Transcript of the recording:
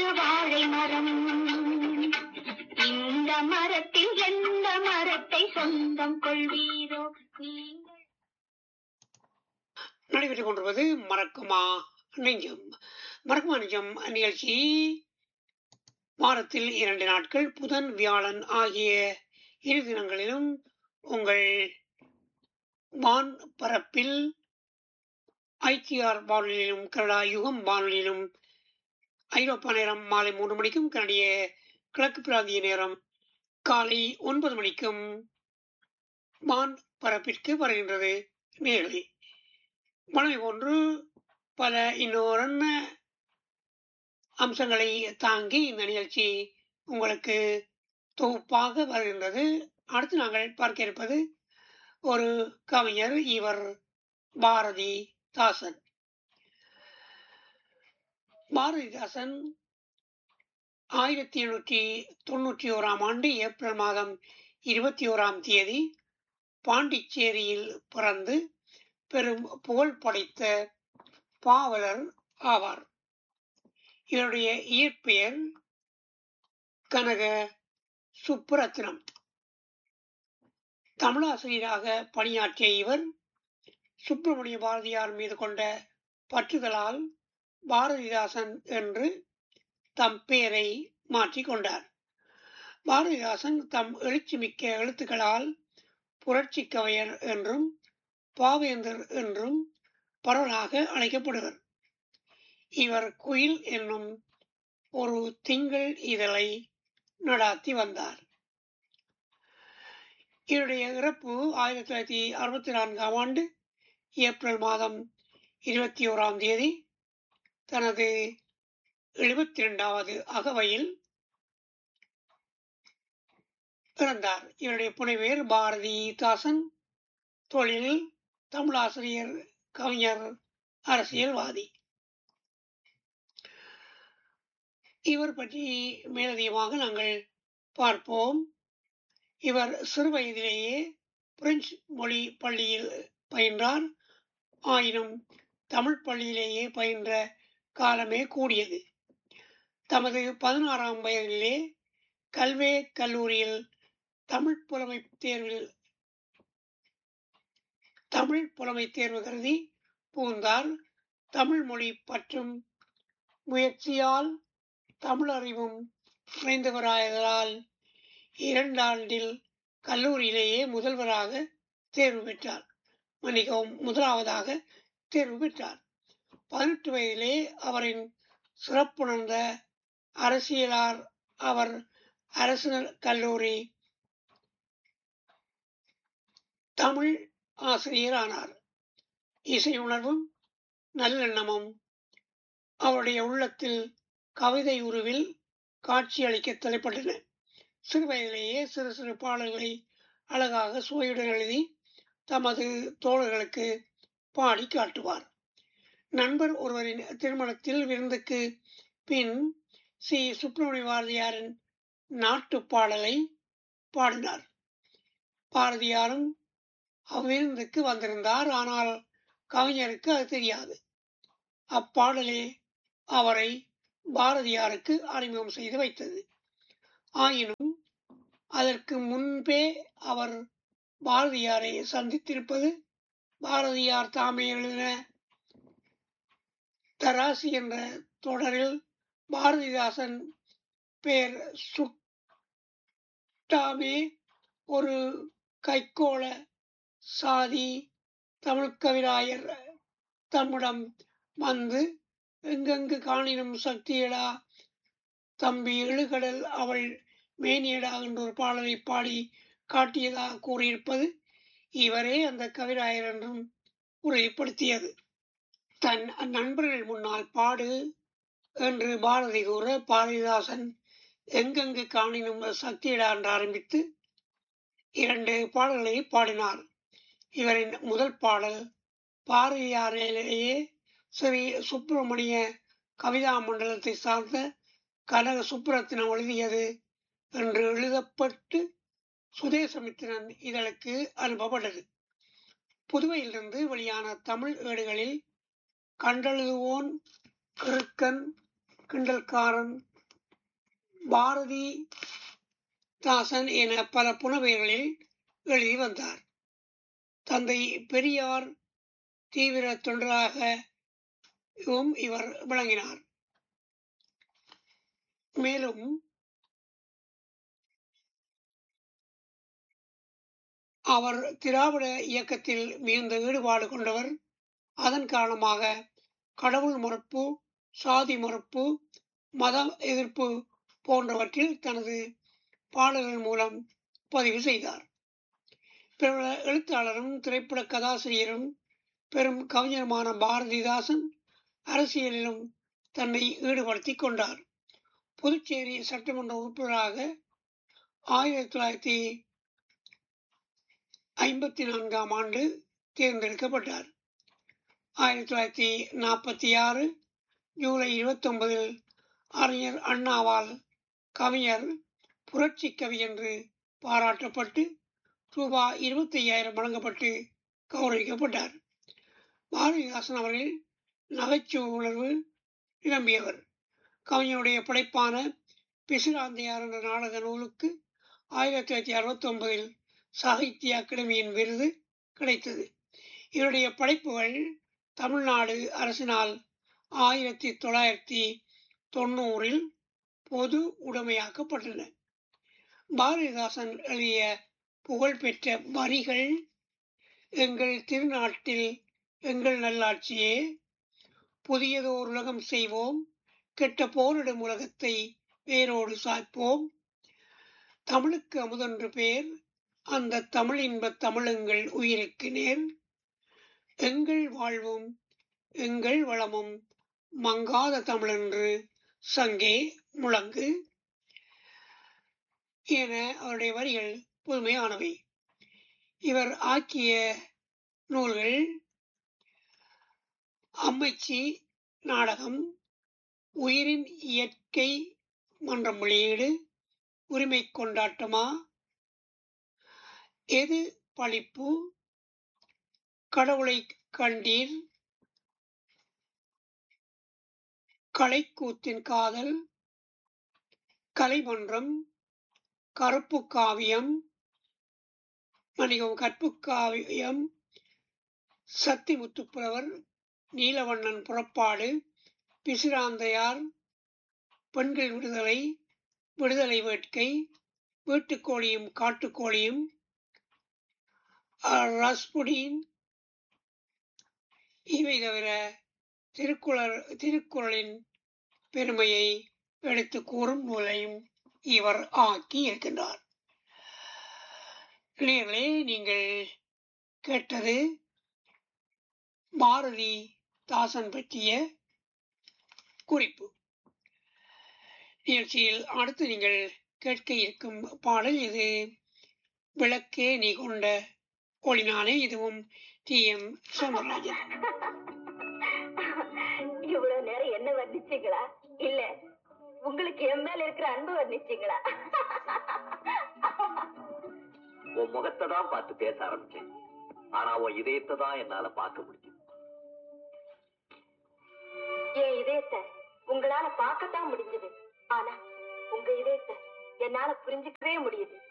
வாழை மரம் இந்த மரத்தில் எந்த மரத்தை சொந்தம் கொள்வீரோ நீங்கள் நடைபெற்றுக் கொண்டிருப்பது மறக்குமா நெஞ்சம் மறக்குமா நெஞ்சம் நிகழ்ச்சி வாரத்தில் இரண்டு நாட்கள் புதன் வியாழன் ஆகிய இரு தினங்களிலும் உங்கள் வான் பரப்பில் ஐக்கியார் வானொலியிலும் கனடா யுகம் வானொலியிலும் ஐரோப்பா நேரம் மாலை மூன்று மணிக்கும் கனடிய கிழக்கு பிராந்திய நேரம் காலை ஒன்பது மணிக்கும் வான் பரப்பிற்கு வருகின்றது நேரடி மனைவி போன்று பல இன்னொரு அம்சங்களை தாங்கி இந்த நிகழ்ச்சி உங்களுக்கு தொகுப்பாக வருகின்றது அடுத்து நாங்கள் பார்க்க இருப்பது ஒரு கவிஞர் இவர் பாரதி தாசன் பாரதிதாசன் ஆயிரத்தி எண்ணூற்றி தொண்ணூற்றி ஓராம் ஆண்டு ஏப்ரல் மாதம் இருபத்தி ஓராம் தேதி பாண்டிச்சேரியில் பிறந்து பெரும் புகழ் படைத்த பாவலர் ஆவார் இவருடைய இயற்பெயர் கனக சுப்புரத்னம் தமிழாசிரியராக பணியாற்றிய இவர் சுப்பிரமணிய பாரதியார் மீது கொண்ட பற்றுதலால் பாரதிதாசன் என்று தம் பெயரை மாற்றிக் கொண்டார் பாரதிதாசன் தம் எழுச்சிமிக்க எழுத்துக்களால் புரட்சி கவையர் என்றும் பாவேந்தர் என்றும் பரவலாக அழைக்கப்படுவர் இவர் குயில் என்னும் ஒரு திங்கள் இதழை நடாத்தி வந்தார் இவருடைய இறப்பு ஆயிரத்தி தொள்ளாயிரத்தி அறுபத்தி நான்காம் ஆண்டு ஏப்ரல் மாதம் இருபத்தி ஓராம் தேதி தனது எழுபத்தி இரண்டாவது அகவையில் பிறந்தார் இவருடைய புனைவேர் பாரதி தாசன் தொழில் தமிழாசிரியர் கவிஞர் அரசியல்வாதி இவர் பற்றி மேலதிகமாக நாங்கள் பார்ப்போம் இவர் சிறு வயதிலேயே பிரெஞ்சு மொழி பள்ளியில் பயின்றார் ஆயினும் தமிழ் பள்ளியிலேயே பயின்ற காலமே கூடியது தமது பதினாறாம் வயதிலே கல்வே கல்லூரியில் தமிழ் புலமை தேர்வில் தமிழ் புலமை தேர்வு கருதி புகுந்தார் தமிழ் மொழி பற்றும் முயற்சியால் தமிழ் அறிவும் நிறைந்தவராயதால் இரண்டாண்டில் கல்லூரியிலேயே முதல்வராக தேர்வு பெற்றார் மன்னிக்கவும் முதலாவதாக தேர்வு பெற்றார் பதினெட்டு வயதிலே அவரின் சிறப்புணர்ந்த அரசியலார் அவர் அரசு கல்லூரி தமிழ் ஆசிரியர் ஆனார் இசை உணர்வும் நல்லெண்ணமும் அவருடைய உள்ளத்தில் கவிதை உருவில் காட்சியளிக்க தலைப்பட்டன சிறு வயதிலேயே சிறு சிறு பாடல்களை அழகாக சுவையுடன் எழுதி தமது தோழர்களுக்கு பாடி காட்டுவார் நண்பர் ஒருவரின் திருமணத்தில் விருந்துக்கு பின் சி சுப்பிரமணிய பாரதியாரின் நாட்டு பாடலை பாடினார் பாரதியாரும் அவ்விருந்துக்கு வந்திருந்தார் ஆனால் கவிஞருக்கு அது தெரியாது அப்பாடலே அவரை பாரதியாருக்கு அறிமுகம் செய்து வைத்தது ஆயினும் அதற்கு முன்பே அவர் பாரதியாரை சந்தித்திருப்பது பாரதியார் தாமே எழுதின தராசி என்ற தொடரில் பாரதிதாசன் பேர் சுட்டாமே ஒரு கைக்கோள சாதி தமிழ் கவிராயர் தம்மிடம் வந்து எங்கெங்கு காணினும் சக்தியடா தம்பி எழுகடல் அவள் மேனியடா என்ற ஒரு பாடலை பாடி காட்டியதாக கூறியிருப்பது இவரே அந்த கவிராயர் என்றும் உறுதிப்படுத்தியது தன் நண்பர்கள் முன்னால் பாடு என்று பாரதி கூற பாரதிதாசன் எங்கெங்கு காணினும் சக்தியடா என்று ஆரம்பித்து இரண்டு பாடல்களை பாடினார் இவரின் முதல் பாடல் பாரதியாரிலேயே ஸ்ரீ சுப்பிரமணிய கவிதா மண்டலத்தை சார்ந்த கனக சுப்புரத்தினம் எழுதியது என்று எழுதப்பட்டு சுதேசமித்திரன் இதழுக்கு அனுப்பப்பட்டது புதுவையிலிருந்து வெளியான தமிழ் ஏடுகளில் கண்டெழுதுவோன் கிறுக்கன் கிண்டல்காரன் பாரதி தாசன் என பல புனப்பெயர்களில் எழுதி வந்தார் தந்தை பெரியார் தீவிர தொண்டராகவும் இவர் விளங்கினார் மேலும் அவர் திராவிட இயக்கத்தில் மிகுந்த ஈடுபாடு கொண்டவர் அதன் காரணமாக கடவுள் மறுப்பு சாதி மறுப்பு மத எதிர்ப்பு போன்றவற்றில் தனது பாடல்கள் மூலம் பதிவு செய்தார் பிரபல எழுத்தாளரும் திரைப்பட கதாசிரியரும் பெரும் கவிஞருமான பாரதிதாசன் அரசியலிலும் தன்னை ஈடுபடுத்திக் கொண்டார் புதுச்சேரி சட்டமன்ற உறுப்பினராக ஆயிரத்தி தொள்ளாயிரத்தி ஐம்பத்தி நான்காம் ஆண்டு தேர்ந்தெடுக்கப்பட்டார் ஆயிரத்தி தொள்ளாயிரத்தி நாற்பத்தி ஆறு ஜூலை இருபத்தி ஒன்பதில் அறிஞர் அண்ணாவால் கவிஞர் புரட்சி கவி என்று பாராட்டப்பட்டு ரூபாய் இருபத்தி ஐயாயிரம் வழங்கப்பட்டு கௌரவிக்கப்பட்டார் பாரதிதாசன் அவர்கள் நகைச்சுவை உணர்வு நிரம்பியவர் கவிஞருடைய படைப்பான பிசிராந்தையார் என்ற நாடக நூலுக்கு ஆயிரத்தி தொள்ளாயிரத்தி அறுபத்தி ஒன்பதில் சாகித்ய அகாடமியின் விருது கிடைத்தது இவருடைய படைப்புகள் தமிழ்நாடு அரசினால் ஆயிரத்தி தொள்ளாயிரத்தி தொண்ணூறில் பொது உடைமையாக்கப்பட்டன பாரதிதாசன் எழுதிய புகழ்பெற்ற வரிகள் எங்கள் திருநாட்டில் எங்கள் நல்லாட்சியே புதியதோர் உலகம் செய்வோம் கெட்ட போரிடும் உலகத்தை வேரோடு சாய்ப்போம் தமிழுக்கு அமுதென்று பேர் அந்த தமிழ் இன்பத் தமிழெங்கள் உயிருக்கு நேர் எங்கள் வாழ்வும் எங்கள் வளமும் மங்காத தமிழென்று சங்கே முழங்கு என அவருடைய வரிகள் புதுமையானவை இவர் ஆக்கிய நூல்கள் அம்மச்சி நாடகம் உயிரின் இயற்கை மன்றம் வெளியீடு உரிமை கொண்டாட்டமா எது பழிப்பு கடவுளை கண்டீர் கலைக்கூத்தின் காதல் கலைமன்றம் கருப்பு காவியம் மணிகம் கற்பு காவியம் சத்திமுத்துப்புலவர் நீலவண்ணன் புறப்பாடு பிசிராந்தையார் பெண்கள் விடுதலை விடுதலை வேட்கை வீட்டுக்கோழியும் காட்டுக்கோழியும் ரஸ்புடின் இவை தவிர திருக்குறள் திருக்குறளின் பெருமையை எடுத்து கூறும் நூலையும் இவர் ஆக்கி இருக்கின்றார் இளையர்களே நீங்கள் கேட்டது பாரதி தாசன் பற்றிய குறிப்பு நிகழ்ச்சியில் அடுத்து நீங்கள் கேட்க இருக்கும் பாடல் இது விளக்கே நீ கொண்ட ஒளினானே இதுவும் டி எம் சௌந்தரராஜன் இவ்வளவு நேரம் என்ன வர்ணிச்சீங்களா இல்ல உங்களுக்கு என் மேல இருக்கிற அன்பு வர்ணிச்சீங்களா உன் முகத்தை தான் பார்த்து பேச ஆரம்பிச்சேன் ஆனா உன் இதயத்தை தான் என்னால பார்க்க முடியும் என் இதயத்தை உங்களால பார்க்கத்தான் முடிஞ்சது ஆனா உங்க இதயத்தை என்னால புரிஞ்சுக்கவே முடியுது